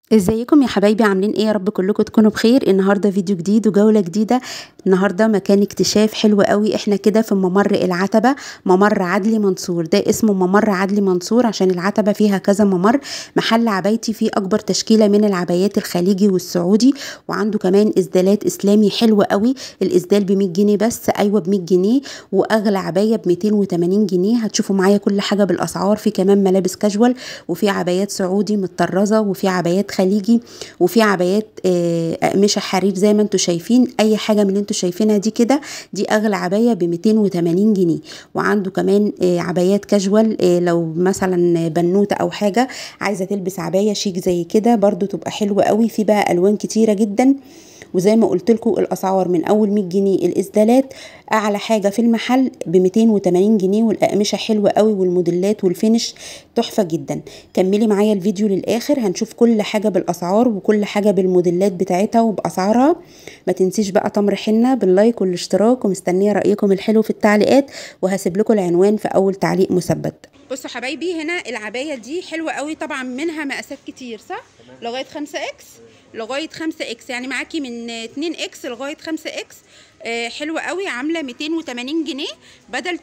ازيكم يا حبايبي عاملين ايه يا رب كلكم تكونوا بخير النهارده فيديو جديد وجوله جديده النهارده مكان اكتشاف حلو قوي احنا كده في ممر العتبه ممر عدلي منصور ده اسمه ممر عدلي منصور عشان العتبه فيها كذا ممر محل عبايتي فيه اكبر تشكيله من العبايات الخليجي والسعودي وعنده كمان اسدالات اسلامي حلو قوي الاسدال ب 100 جنيه بس ايوه ب 100 جنيه واغلى عبايه ب 280 جنيه هتشوفوا معايا كل حاجه بالاسعار في كمان ملابس كاجوال وفي عبايات سعودي متطرزه وفي عبايات خليجي وفي عبايات اقمشه حرير زي ما انتم شايفين اي حاجه من اللي انتم شايفينها دي كده دي اغلى عبايه ب 280 جنيه وعنده كمان عبايات كاجوال لو مثلا بنوته او حاجه عايزه تلبس عبايه شيك زي كده برضو تبقى حلوه قوي في بقى الوان كتيره جدا وزي ما قلت لكم الاسعار من اول 100 جنيه الاسدالات اعلى حاجه في المحل ب 280 جنيه والاقمشه حلوه قوي والموديلات والفينش تحفه جدا كملي معايا الفيديو للاخر هنشوف كل حاجه بالاسعار وكل حاجه بالموديلات بتاعتها وباسعارها ما تنسيش بقى تمر حنه باللايك والاشتراك ومستنيه رايكم الحلو في التعليقات وهسيب لكم العنوان في اول تعليق مثبت بصوا حبايبي هنا العبايه دي حلوه قوي طبعا منها مقاسات كتير صح لغايه 5 اكس لغايه 5 اكس يعني معاكي من 2 اكس لغايه 5 اكس آه حلوه قوي عامله 280 جنيه بدل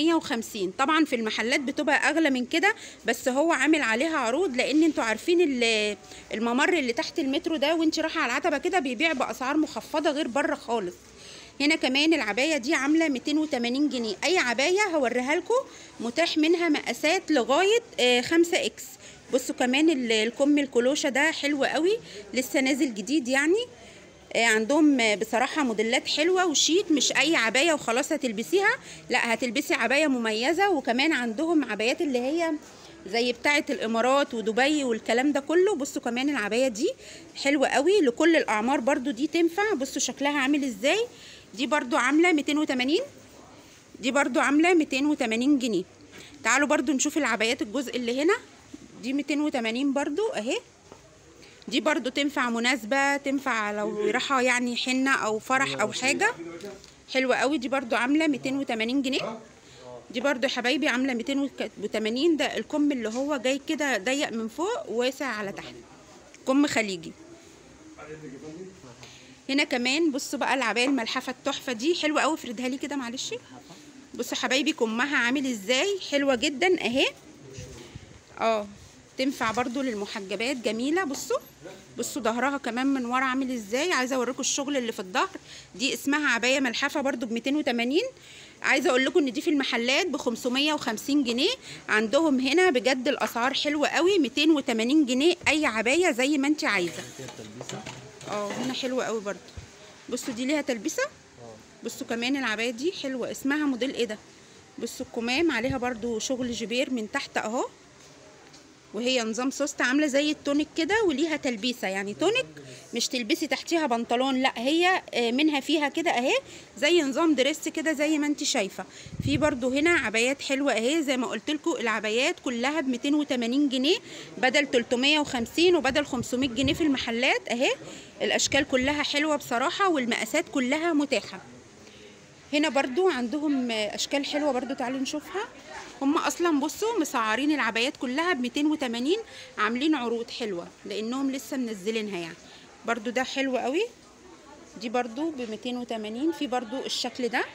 350 طبعا في المحلات بتبقى اغلى من كده بس هو عامل عليها عروض لان انتوا عارفين الممر اللي تحت المترو ده وانت رايحه على العتبه كده بيبيع باسعار مخفضه غير بره خالص هنا كمان العباية دي عاملة 280 جنيه أي عباية هوريها لكم متاح منها مقاسات لغاية آه 5 اكس بصوا كمان الكم الكلوشة ده حلو قوي لسه نازل جديد يعني آه عندهم بصراحة موديلات حلوة وشيك مش أي عباية وخلاص هتلبسيها لا هتلبسي عباية مميزة وكمان عندهم عبايات اللي هي زي بتاعة الإمارات ودبي والكلام ده كله بصوا كمان العباية دي حلوة قوي لكل الأعمار برضو دي تنفع بصوا شكلها عامل إزاي دي برضو عاملة 280 دي برضو عاملة 280 جنيه تعالوا برضو نشوف العبايات الجزء اللي هنا دي 280 برضو اهي دي برضو تنفع مناسبة تنفع لو راحة يعني حنة او فرح او حاجة حلوة قوي دي برضو عاملة 280 جنيه دي برضو يا حبايبي عاملة 280 ده الكم اللي هو جاي كده ضيق من فوق وواسع على تحت كم خليجي هنا كمان بصوا بقى العبايه الملحفه التحفه دي حلوه قوي افردها لي كده معلش بصوا حبايبي كمها عامل ازاي حلوه جدا اهي اه تنفع برضو للمحجبات جميله بصوا بصوا ظهرها كمان من ورا عامل ازاي عايزه اوريكم الشغل اللي في الظهر دي اسمها عبايه ملحفه برضو ب 280 عايزه اقول لكم ان دي في المحلات ب 550 جنيه عندهم هنا بجد الاسعار حلوه قوي 280 جنيه اي عبايه زي ما انت عايزه اه هنا حلوه قوي برضو بصوا دي ليها تلبسه بصوا كمان العبايه دي حلوه اسمها موديل ايه ده بصوا الكمام عليها برضو شغل جبير من تحت اهو وهي نظام سوست عامله زي التونيك كده وليها تلبيسه يعني تونيك مش تلبسي تحتيها بنطلون لا هي منها فيها كده اهي زي نظام دريس كده زي ما انت شايفه في برضو هنا عبايات حلوه اهي زي ما قلت لكم العبايات كلها ب 280 جنيه بدل 350 وبدل 500 جنيه في المحلات اهي الاشكال كلها حلوه بصراحه والمقاسات كلها متاحه هنا برضو عندهم اشكال حلوه برضو تعالوا نشوفها هم اصلا بصوا مسعرين العبايات كلها ب 280 عاملين عروض حلوه لانهم لسه منزلينها يعني برضو ده حلو قوي دي برضو ب 280 في برضو الشكل ده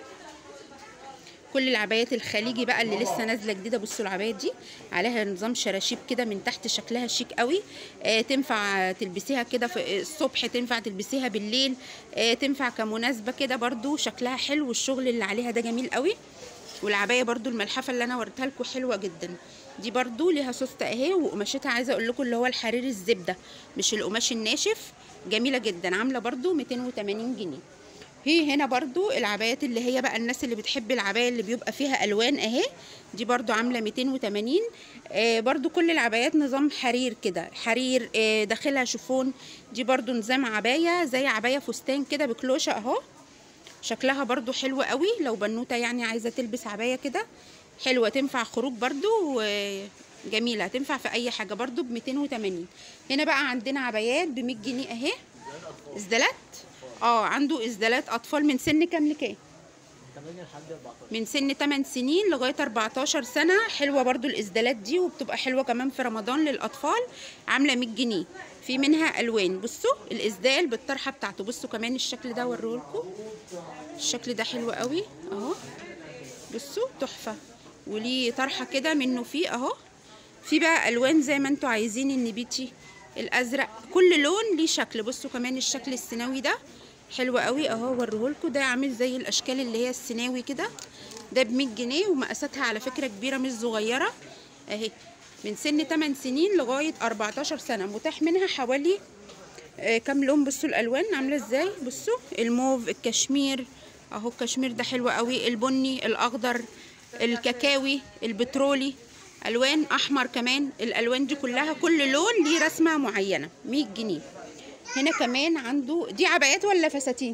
كل العبايات الخليجي بقى اللي لسه نازله جديده بصوا العبايات دي عليها نظام شراشيب كده من تحت شكلها شيك قوي آه تنفع تلبسيها كده في الصبح تنفع تلبسيها بالليل آه تنفع كمناسبه كده برضو شكلها حلو والشغل اللي عليها ده جميل قوي والعبايه برضو الملحفه اللي انا وريتها لكم حلوه جدا دي برضو ليها سوسته اهي وقماشتها عايزه اقول لكم اللي هو الحرير الزبده مش القماش الناشف جميله جدا عامله برضو 280 جنيه هي هنا برضو العبايات اللي هي بقى الناس اللي بتحب العباية اللي بيبقى فيها ألوان أهي دي برضو عاملة 280 آه برضو كل العبايات نظام حرير كده حرير آه داخلها شوفون دي برضو نظام عباية زي عباية فستان كده بكلوشة أهو شكلها برضو حلو قوي لو بنوتة يعني عايزة تلبس عباية كده حلوة تنفع خروج برضو جميلة تنفع في أي حاجة برضو ب 280 هنا بقى عندنا عبايات ب 100 جنيه أهي ازدالات اه عنده اسدالات اطفال من سن كام لكام 8 لحد 14 من سن 8 سنين لغايه 14 سنه حلوه برضو الاسدالات دي وبتبقى حلوه كمان في رمضان للاطفال عامله 100 جنيه في منها الوان بصوا الاسدال بالطرحه بتاعته بصوا كمان الشكل ده اوريهولكم الشكل ده حلو قوي اهو بصوا تحفه وليه طرحه كده منه فيه اهو في بقى الوان زي ما انتوا عايزين النبيتي الازرق كل لون ليه شكل بصوا كمان الشكل السيناوي ده حلو قوي اهو اوريهولكم ده عامل زي الاشكال اللي هي السيناوي كده ده ب 100 جنيه ومقاساتها على فكره كبيره مش صغيره اهي من سن 8 سنين لغايه 14 سنه متاح منها حوالي آه كام لون بصوا الالوان عامله ازاي بصوا الموف الكشمير اهو الكشمير ده حلو قوي البني الاخضر الكاكاوي البترولي الوان احمر كمان الالوان دي كلها كل لون ليه رسمه معينه 100 جنيه هنا كمان عنده دي عبايات ولا فساتين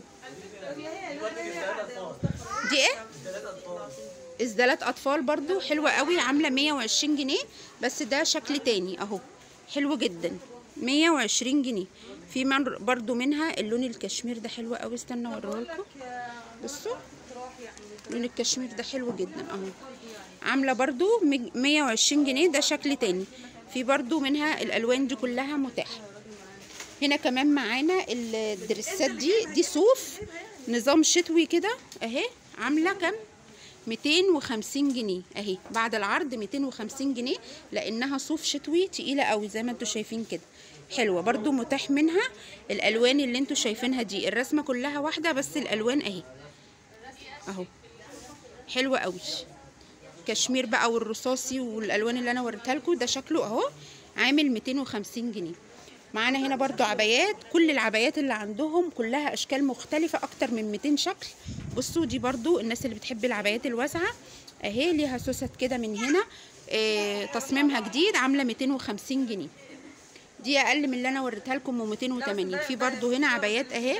دي ايه اسدالات اطفال برضو حلوه قوي عامله 120 جنيه بس ده شكل تاني اهو حلو جدا 120 جنيه في من برضو منها اللون الكشمير ده حلو قوي استنى اوريهولكم بصوا لون الكشمير ده حلو جدا اهو عامله برضو 120 جنيه ده شكل تاني في برضو منها الالوان دي كلها متاحه هنا كمان معانا الدريسات دي دي صوف نظام شتوي كده اهي عامله كام 250 جنيه اهي بعد العرض 250 جنيه لانها صوف شتوي تقيله قوي زي ما انتوا شايفين كده حلوه برضو متاح منها الالوان اللي انتوا شايفينها دي الرسمه كلها واحده بس الالوان اهي اهو حلوه قوي كشمير بقى والرصاصي والالوان اللي انا وريتها لكم ده شكله اهو عامل 250 جنيه معانا هنا برضو عبايات كل العبايات اللي عندهم كلها اشكال مختلفة اكتر من 200 شكل بصوا دي برضو الناس اللي بتحب العبايات الواسعة اهي ليها سوست كده من هنا اه تصميمها جديد عاملة 250 جنيه دي اقل من اللي انا وريتها لكم ب 280 في برضو هنا عبايات اهي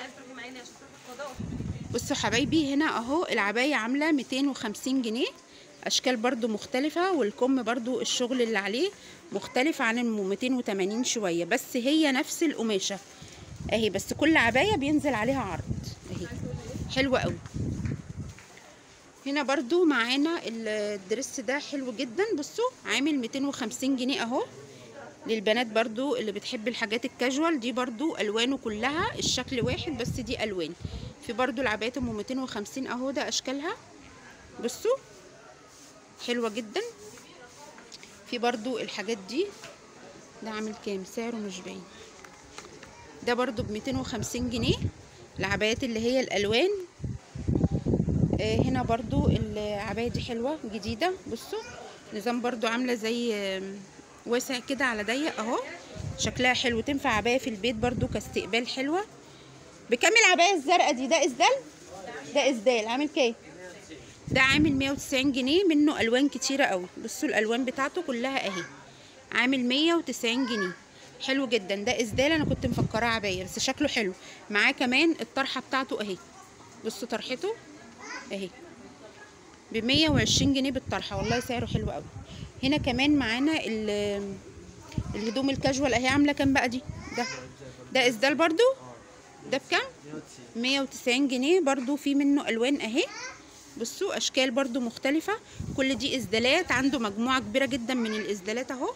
بصوا حبايبي هنا اهو العباية عاملة 250 جنيه اشكال برضو مختلفة والكم برضو الشغل اللي عليه مختلف عن ال 280 شوية بس هي نفس القماشة اهي بس كل عباية بينزل عليها عرض اهي حلوة قوي هنا برضو معانا الدرس ده حلو جدا بصوا عامل 250 جنيه اهو للبنات برضو اللي بتحب الحاجات الكاجوال دي برضو الوانه كلها الشكل واحد بس دي الوان في برضو العبايات ام 250 اهو ده اشكالها بصوا حلوه جدا في برضو الحاجات دي ده عامل كام سعره مش باين ده برضو ب 250 جنيه العبايات اللي هي الالوان آه هنا برضو العباية دي حلوة جديدة بصوا نظام برضو عاملة زي آم، واسع كده على ضيق اهو شكلها حلو تنفع عباية في البيت برضو كاستقبال حلوة بكام العباية الزرقاء دي ده اسدال ده اسدال عامل كام ده عامل 190 جنيه منه الوان كتيره قوي بصوا الالوان بتاعته كلها اهي عامل 190 جنيه حلو جدا ده اسدال انا كنت مفكراه عبايه بس شكله حلو معاه كمان الطرحه بتاعته اهي بصوا طرحته اهي ب 120 جنيه بالطرحه والله سعره حلو قوي هنا كمان معانا ال- الهدوم الكاجوال اهي عامله كام بقى دي ده ده اسدال برضو ده بكام 190 جنيه برضو في منه الوان اهي بصوا اشكال برضو مختلفة كل دي اسدالات عنده مجموعة كبيرة جدا من الاسدالات اهو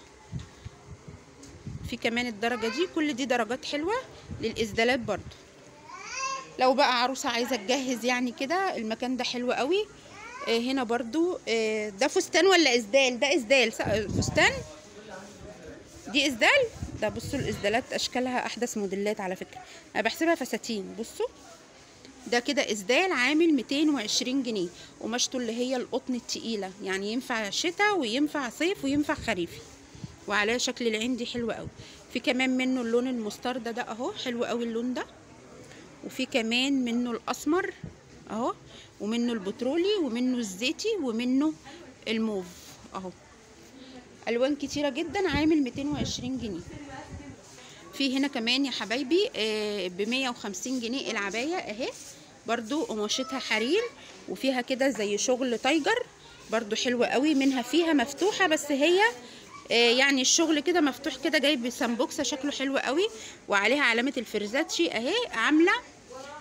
في كمان الدرجة دي كل دي درجات حلوة للاسدالات برضو لو بقى عروسة عايزة تجهز يعني كده المكان ده حلو قوي آه هنا برضو آه ده فستان ولا اسدال ده اسدال ص- فستان دي اسدال ده بصوا الاسدالات اشكالها احدث موديلات على فكرة انا بحسبها فساتين بصوا ده كده اسدال عامل 220 جنيه قماشته اللي هي القطن التقيله يعني ينفع شتاء وينفع صيف وينفع خريفي وعليه شكل العين دي حلو قوي في كمان منه اللون المستردة ده اهو حلو قوي اللون ده وفي كمان منه الاسمر اهو ومنه البترولي ومنه الزيتي ومنه الموف اهو الوان كتيره جدا عامل 220 جنيه في هنا كمان يا حبايبي ب 150 جنيه العبايه اهي برضو قماشتها حرير وفيها كده زي شغل تايجر برضو حلوة قوي منها فيها مفتوحة بس هي آه، يعني الشغل كده مفتوح كده جاي بسمبوكسة شكله حلو قوي وعليها علامة الفرزاتشي اهي عاملة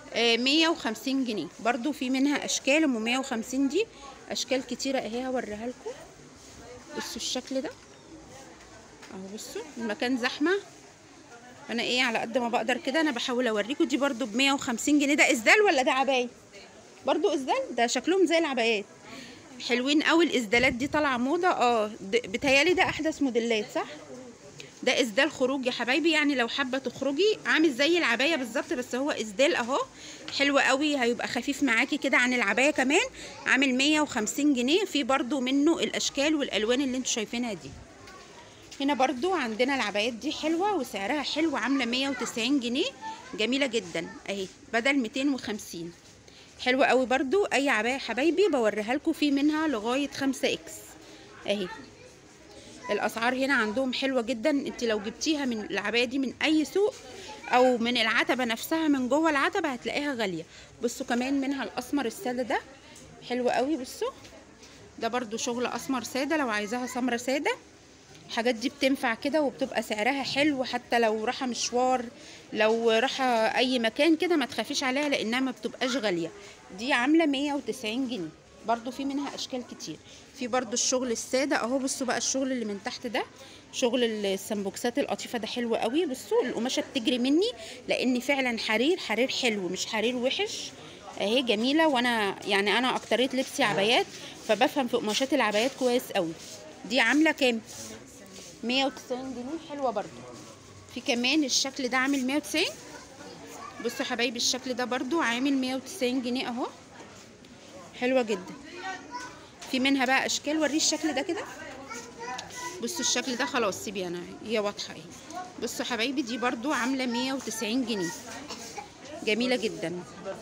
آه 150 جنيه برضو في منها اشكال ام 150 دي اشكال كتيره اهي هوريها لكم بصوا الشكل ده اهو بصوا المكان زحمه انا ايه على قد ما بقدر كده انا بحاول اوريكم دي برضو ب 150 جنيه ده اسدال ولا ده عباية برضو اسدال ده شكلهم زي العبايات حلوين قوي الاسدالات دي طالعه موضه اه د- بتهيالي ده احدث موديلات صح ده اسدال خروج يا حبايبي يعني لو حابه تخرجي عامل زي العبايه بالظبط بس هو اسدال اهو حلو قوي هيبقى خفيف معاكي كده عن العبايه كمان عامل 150 جنيه في برضو منه الاشكال والالوان اللي انتوا شايفينها دي هنا برضو عندنا العبايات دي حلوة وسعرها حلو عاملة 190 جنيه جميلة جدا اهي بدل 250 حلوة قوي برضو اي عباية حبايبي بوريها لكم في منها لغاية 5 اكس اهي الاسعار هنا عندهم حلوة جدا انت لو جبتيها من العباية دي من اي سوق او من العتبة نفسها من جوه العتبة هتلاقيها غالية بصوا كمان منها الاسمر السادة ده حلو قوي بصوا ده برضو شغل اسمر سادة لو عايزاها سمرة سادة الحاجات دي بتنفع كده وبتبقى سعرها حلو حتى لو رايحه مشوار لو رايحه اي مكان كده ما تخافيش عليها لانها ما بتبقاش غاليه دي عامله 190 جنيه برضو في منها اشكال كتير في برضو الشغل الساده اهو بصوا بقى الشغل اللي من تحت ده شغل السمبوكسات القطيفه ده حلو قوي بصوا القماشه بتجري مني لان فعلا حرير حرير حلو مش حرير وحش اهي جميله وانا يعني انا اكتريت لبسي عبايات فبفهم في قماشات العبايات كويس قوي دي عامله كام 190 جنيه حلوه برضو في كمان الشكل ده عامل 190 بصوا حبايبي الشكل ده برضو عامل 190 جنيه اهو حلوه جدا في منها بقى اشكال وريه الشكل ده كده بصوا الشكل ده خلاص سيبي انا هي واضحه اهي بصوا حبايبي دي برضو عامله 190 جنيه جميله جدا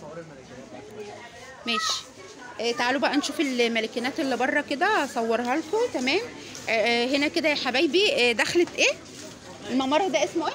ماشي آه تعالوا بقى نشوف الملكنات اللي بره كده اصورها لكم تمام آه هنا كده يا حبايبي آه دخلت ايه الممر ده اسمه ايه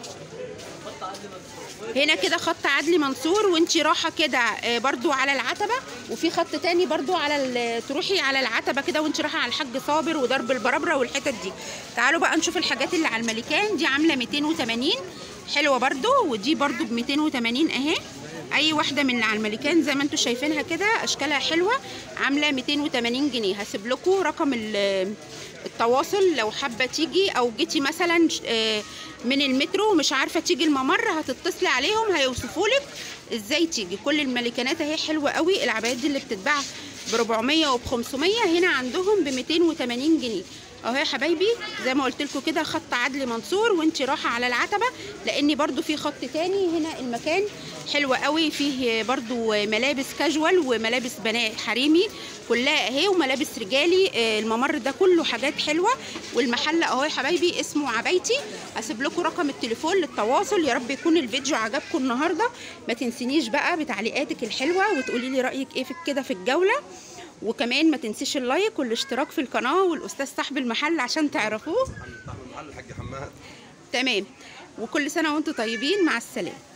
هنا كده خط عدلي منصور وانتي رايحه كده آه برضو على العتبه وفي خط تاني برضو على ال- تروحي على العتبه كده وانتي رايحه على الحاج صابر ودرب البربره والحتت دي تعالوا بقى نشوف الحاجات اللي على الملكان دي عامله 280 حلوه برضو ودي برضو ب 280 اهي اي واحده من اللي على الملكان زي ما انتم شايفينها كده اشكالها حلوه عامله 280 جنيه هسيب لكم رقم ال- التواصل لو حابه تيجي او جيتي مثلا آه، من المترو ومش عارفه تيجي الممر هتتصلي عليهم هيوصفوا لك ازاي تيجي كل الملكانات اهي حلوه قوي العبايات دي اللي بتتباع ب 400 وب 500 هنا عندهم ب 280 جنيه اهو يا حبايبي زي ما قلت لكم كده خط عدلي منصور وانت رايحه على العتبه لان برضو في خط تاني هنا المكان حلو قوي فيه برضو ملابس كاجوال وملابس بنات حريمي كلها اهي وملابس رجالي آه، الممر ده كله حاجات حلوه والمحل اهو يا حبايبي اسمه عبايتي هسيب لكم رقم التليفون للتواصل يا رب يكون الفيديو عجبكم النهارده ما تنسينيش بقى بتعليقاتك الحلوه وتقولي لي رايك ايه في كده في الجوله وكمان ما تنسيش اللايك والاشتراك في القناه والاستاذ صاحب المحل عشان تعرفوه صاحب المحل الحاج حماد تمام وكل سنه وانتم طيبين مع السلامه